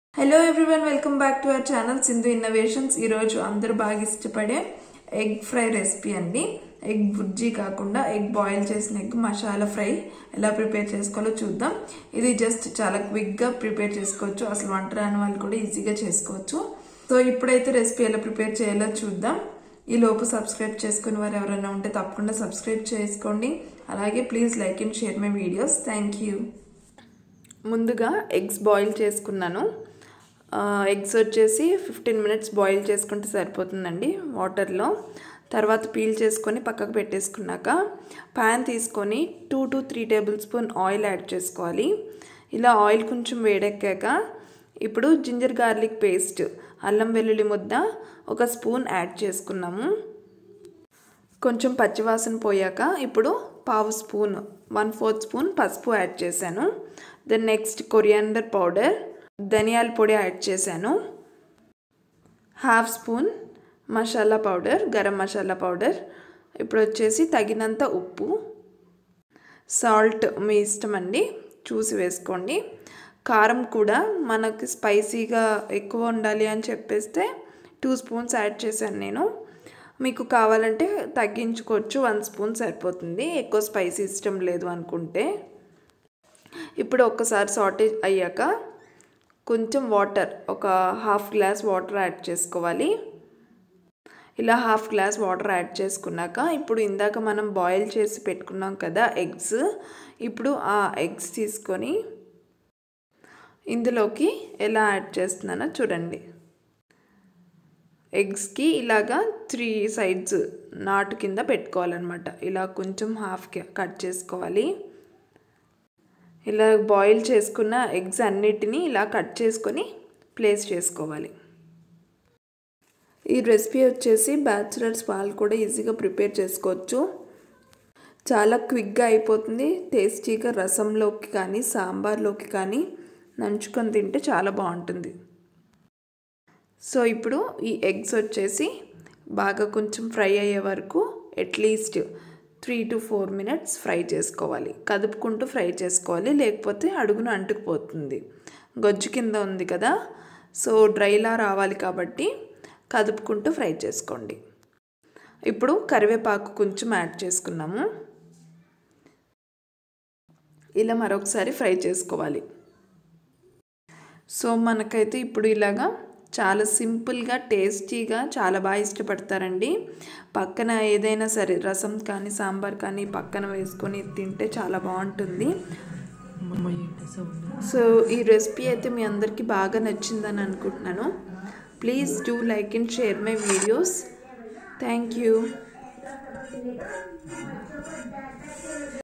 hello everyone welcome back to our channel Sindhu innovations ఈరోజు అందరూ బాగా ఇష్టపడే ఎగ్ ఫ్రై రెసిపీ అండి ఎగ్ బుజ్జి కాకుండా ఎగ్ బాయిల్ చేసిన ఎగ్ మసాలా ఫ్రై ఎలా ప్రిపేర్ చేసుకోవాలో చూద్దాం ఇది జస్ట్ చాలా క్విక్గా ప్రిపేర్ చేసుకోవచ్చు అసలు వంట రాని వాళ్ళు కూడా ఈజీగా చేసుకోవచ్చు సో ఇప్పుడైతే రెసిపీ ఎలా ప్రిపేర్ చేయాలో చూద్దాం ఈ లోపు సబ్స్క్రైబ్ చేసుకుని వారు ఎవరైనా ఉంటే తప్పకుండా సబ్స్క్రైబ్ చేసుకోండి అలాగే please like and share my videos thank you ముందుగా ఎగ్స్ బాయిల్ చేసుకున్నాను ఎగ్స్ వచ్చేసి ఫిఫ్టీన్ మినిట్స్ బాయిల్ చేసుకుంటే సరిపోతుందండి వాటర్లో తర్వాత పీల్ చేసుకొని పక్కకు పెట్టేసుకున్నాక ప్యాన్ తీసుకొని two to three table spoon oil add చేసుకోవాలి ఇలా ఆయిల్ కొంచెం వేడెక్కాక ఇప్పుడు జింజర్ గార్లిక్ పేస్ట్ అల్లం వెల్లుల్లి ముద్ద ఒక స్పూన్ యాడ్ చేసుకున్నాము కొంచెం పచ్చివాసన పోయాక ఇప్పుడు పావు స్పూన్ వన్ ఫోర్త్ స్పూన్ పసుపు యాడ్ చేశాను దెన్ నెక్స్ట్ కొరియాండర్ పౌడర్ ధనియాల పొడి యాడ్ చేశాను half spoon masala powder garam masala powder ఇప్పుడు వచ్చేసి తగినంత ఉప్పు సాల్ట్ మీ ఇష్టం అండి చూసి వేసుకోండి కారం కూడా మనకి స్పైసీగా ఎక్కువ ఉండాలి అని చెప్పేస్తే టూ స్పూన్స్ యాడ్ చేశాను నేను మీకు కావాలంటే తగ్గించుకోవచ్చు వన్ స్పూన్ సరిపోతుంది ఎక్కువ స్పైసీ ఇష్టం లేదు అనుకుంటే ఇప్పుడు ఒక్కసారి సాటేజ్ అయ్యాక కొంచెం వాటర్ ఒక హాఫ్ గ్లాస్ వాటర్ యాడ్ చేసుకోవాలి ఇలా హాఫ్ గ్లాస్ వాటర్ యాడ్ చేసుకున్నాక ఇప్పుడు ఇందాక మనం బాయిల్ చేసి పెట్టుకున్నాం కదా ఎగ్స్ ఇప్పుడు ఆ ఎగ్స్ తీసుకొని ఇందులోకి ఎలా యాడ్ చేస్తున్నానో చూడండి ఎగ్స్కి ఇలాగా త్రీ సైడ్స్ నాటు కింద పెట్టుకోవాలన్నమాట ఇలా కొంచెం హాఫ్ కట్ చేసుకోవాలి ఇలా బాయిల్ చేసుకున్న ఎగ్స్ అన్నిటినీ ఇలా కట్ చేసుకొని ప్లేస్ చేసుకోవాలి ఈ రెసిపీ వచ్చేసి బ్యాచులర్స్ వాళ్ళు కూడా ఈజీగా ప్రిపేర్ చేసుకోవచ్చు చాలా క్విక్గా అయిపోతుంది టేస్టీగా రసంలోకి కానీ సాంబార్లోకి కానీ నంచుకొని తింటే చాలా బాగుంటుంది సో ఇప్పుడు ఈ ఎగ్స్ వచ్చేసి బాగా కొంచెం ఫ్రై అయ్యే వరకు at least three to four minutes fry చేసుకోవాలి కదుపుకుంటూ ఫ్రై చేసుకోవాలి లేకపోతే అడుగున అంటుకుపోతుంది గొజ్జు కింద ఉంది కదా సో డ్రైలా రావాలి కాబట్టి కదుపుకుంటూ ఫ్రై చేసుకోండి ఇప్పుడు కరివేపాకు కొంచెం యాడ్ చేసుకున్నాము ఇలా మరొకసారి ఫ్రై చేసుకోవాలి సో మనకైతే ఇప్పుడు ఇలాగా చాలా సింపుల్గా టేస్టీగా చాలా బాగా ఇష్టపడతారండి పక్కన ఏదైనా సరే రసం కానీ సాంబార్ కానీ పక్కన వేసుకొని తింటే చాలా బాగుంటుంది సో ఈ రెసిపీ అయితే మీ అందరికీ బాగా నచ్చిందని అనుకుంటున్నాను please do like and share my videos thank you